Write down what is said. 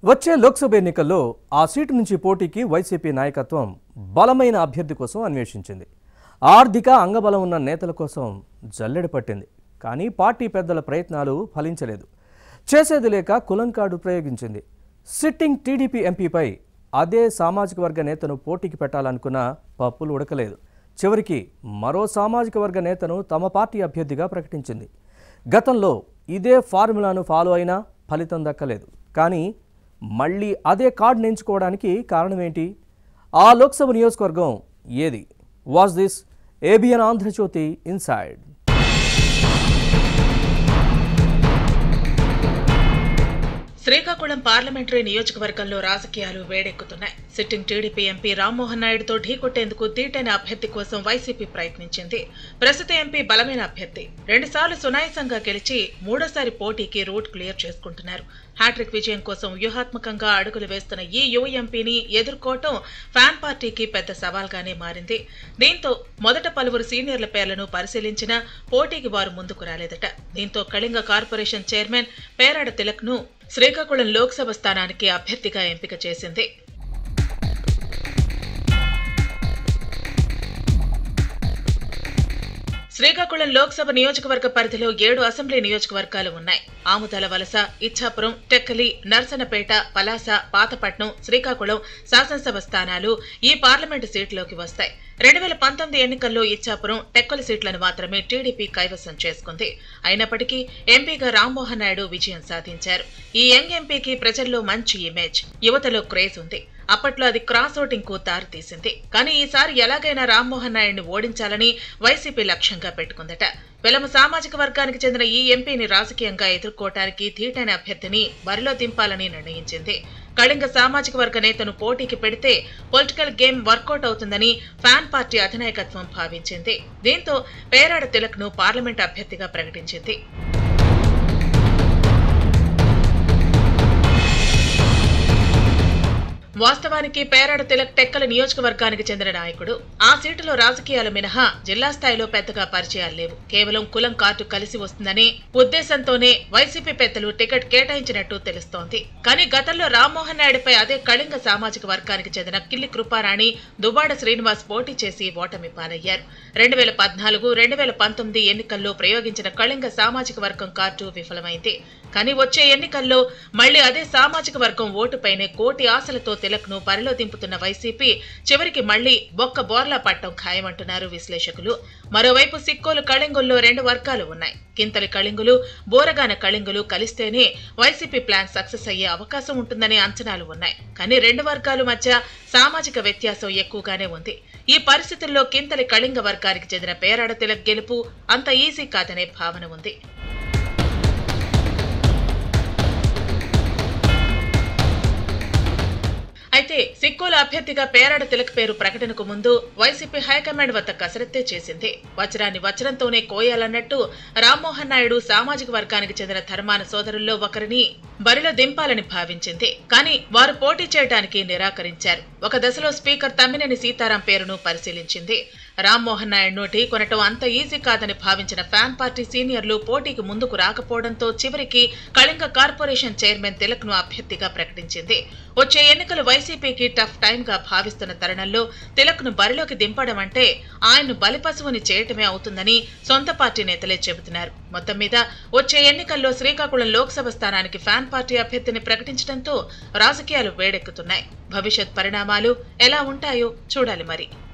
వచ్చే లోక్సభ ఎన్నికల్లో ఆ సీటు నుంచి పోటీకి వైసీపీ నాయకత్వం బలమైన అభ్యర్థి కోసం అన్వేషించింది ఆర్థిక అంగబలం ఉన్న నేతల కోసం జల్లెడ పట్టింది కానీ పార్టీ పెద్దల ప్రయత్నాలు ఫలించలేదు చేసేది లేక కులంకాడు ప్రయోగించింది సిట్టింగ్ టీడీపీ ఎంపీపై అదే సామాజిక వర్గ నేతను పోటీకి పెట్టాలనుకున్న పప్పులు ఉడకలేదు చివరికి మరో సామాజిక వర్గ నేతను తమ పార్టీ అభ్యర్థిగా ప్రకటించింది గతంలో ఇదే ఫార్ములాను ఫాలో అయినా ఫలితం దక్కలేదు కానీ మళ్ళీ అదే కార్డును ఎంచుకోవడానికి కారణమేంటి ఆ లోక్సభ నియోజకవర్గం ఏది was this ABN Andhra Jyothi inside Srikakulam parliamentary నియోజకవర్గంలో రాజకీయాలు వేడెక్కుతున్నాయి సిట్టింగ్ టీడీపీ ఎంపీ రామ్మోహన్ నాయుడుతో ఢీకొట్టేందుకు తీటైన అభ్యర్థి కోసం వైసీపీ ప్రయత్నించింది ప్రస్తుత ఎంపీ బలమైన అభ్యర్థి రెండుసార్లు సునాయాసంగా గెలిచి మూడోసారి పోటీకి రూట్ క్లియర్ చేసుకుంటున్నారు హ్యాట్రిక్ విజయం కోసం వ్యూహాత్మకంగా అడుగులు వేస్తున్న ఈ యువ ఎంపీని ఎదుర్కోవటం ఫ్యాన్ పార్టీకి పెద్ద సవాల్గానే మారింది దీంతో మొదట పలువురు సీనియర్ల పేర్లను పరిశీలించిన పోటీకి వారు ముందుకు రాలేదట దీంతో కళింగ కార్పొరేషన్ చైర్మన్ పేరాడ తిలక్ ను శ్రీకాకుళం లోక్సభ స్థానానికి అభ్యర్థిగా ఎంపిక చేసింది శ్రీకాకుళం లోక్సభ నియోజకవర్గ పరిధిలో ఏడు అసెంబ్లీ నియోజకవర్గాలు ఉన్నాయి ఆముదాల వలస ఇచ్చాపురం టెక్కలి నర్సనపేట పలాస పాతపట్నం శ్రీకాకుళం శాసనసభ స్థానాలు ఈ పార్లమెంటు సీట్లోకి వస్తాయి రెండు వేల పంతొమ్మిది ఎన్నికల్లో ఇచ్చాపురం టెక్కలి సీట్లను మాత్రమే టీడీపీ కైవసం చేసుకుంది అయినప్పటికీ ఎంపీగా రామ్మోహన్ నాయుడు విజయం సాధించారు ఈ యంగ్ ఎంపీకి ప్రజల్లో మంచి ఇమేజ్ యువతలో క్రేజ్ ఉంది అప్పట్లో అది క్రాస్ ఓటింగ్ కు దారితీసింది కానీ ఈసారి ఎలాగైనా రామ్మోహన్ నాయుడిని ఓడించాలని వైసీపీ లక్ష్యంగా పెట్టుకుందట వెలమ సామాజిక వర్గానికి చెందిన ఈ ఎంపీని రాజకీయంగా ఎదుర్కోవటానికి ధీటైన అభ్యర్థిని బరిలో దింపాలని నిర్ణయించింది కళింగ సామాజిక వర్గ నేతను పోటీకి పెడితే పొలిటికల్ గేమ్ వర్కౌట్ అవుతుందని ఫ్యాన్ పార్టీ అధినాయకత్వం భావించింది దీంతో పేరాడ తిలక్ ను పార్లమెంట్ అభ్యర్థిగా ప్రకటించింది వాస్తవానికి పేరాడ తిలక్ టెక్కల నియోజకవర్గానికి చెందిన నాయకుడు ఆ సీటులో రాజకీయాలు మినహా జిల్లా స్థాయిలో పెద్దగా పరిచయాలు లేవు కేవలం కులం కార్డు కలిసి వస్తుందనే ఉద్దేశంతోనే వైసీపీ పెద్దలు టికెట్ కేటాయించినట్టు తెలుస్తోంది కానీ గతంలో రామ్మోహన్ నాయుడుపై అదే కళింగ సామాజిక వర్గానికి చెందిన కిల్లి కృపారాణి దుబాడ శ్రీనివాస్ పోటీ చేసి ఓటమి పాలయ్యారు రెండు వేల పద్నాలుగు రెండు వేల పంతొమ్మిది ఎన్నికల్లో ప్రయోగించిన కళింగ సామాజిక వర్గం కార్డు విఫలమైంది కానీ వచ్చే ఎన్నికల్లో మళ్లీ అదే సామాజిక వర్గం ఓటుపైనే కోటి ఆశలతో తిలక్ ను బరిలో దింపుతున్న వైసీపీ చివరికి మళ్లీ బొక్క బోర్లా పట్టం ఖాయమంటున్నారు విశ్లేషకులు మరోవైపు సిక్కోలు కళింగుల్లో రెండు వర్గాలు ఉన్నాయి కింతలి కళింగులు బోరగాన కళింగులు కలిస్తేనే వైసీపీ ప్లాన్ సక్సెస్ అయ్యే అవకాశం ఉంటుందనే అంచనాలు ఉన్నాయి కానీ రెండు వర్గాల మధ్య సామాజిక వ్యత్యాసం ఎక్కువగానే ఉంది ఈ పరిస్థితుల్లో కింతలి కళింగ వర్గానికి చెందిన పేరాడ తిలక్ గెలుపు అంత ఈజీ కాదనే భావన ఉంది అయితే సిక్కోల అభ్యర్థిగా పేరాడ తిలక్ పేరు ప్రకటనకు ముందు వైసీపీ హైకమాండ్ వద్ద కసరత్తే చేసింది వజ్రాన్ని వజ్రంతోనే కోయాలన్నట్టు రామ్మోహన్ నాయుడు సామాజిక వర్గానికి చెందిన ధర్మాన సోదరుల్లో ఒకరిని బరిలో దింపాలని భావించింది కానీ వారు పోటీ చేయడానికి నిరాకరించారు ఒక దశలో స్పీకర్ తమ్మినేని సీతారాం పేరును పరిశీలించింది రామ్మోహన్ నాయుడును ఢీకొనటం అంత ఈజీ కాదని భావించిన ఫ్యాన్ పార్టీ సీనియర్లు పోటీకి ముందుకు రాకపోవడంతో చివరికి కళింగ కార్పొరేషన్ చైర్మన్ తిలక్ ను అభ్యర్థిగా ప్రకటించింది వచ్చే ఎన్నికలు వైసీపీకి టఫ్ టైం గా భావిస్తున్న తరుణంలో తిలక్ ను బరిలోకి దింపడం అంటే ఆయన్ను బలిపశువుని చేయటమే అవుతుందని సొంత పార్టీ నేతలే చెబుతున్నారు మొత్తం మీద వచ్చే ఎన్నికల్లో శ్రీకాకుళం లోక్సభ స్థానానికి ఫ్యాన్ పార్టీ అభ్యర్థిని ప్రకటించడంతో రాజకీయాలు వేడెక్కుతున్నాయి భవిష్యత్ పరిణామాలు ఎలా ఉంటాయో చూడాలి మరి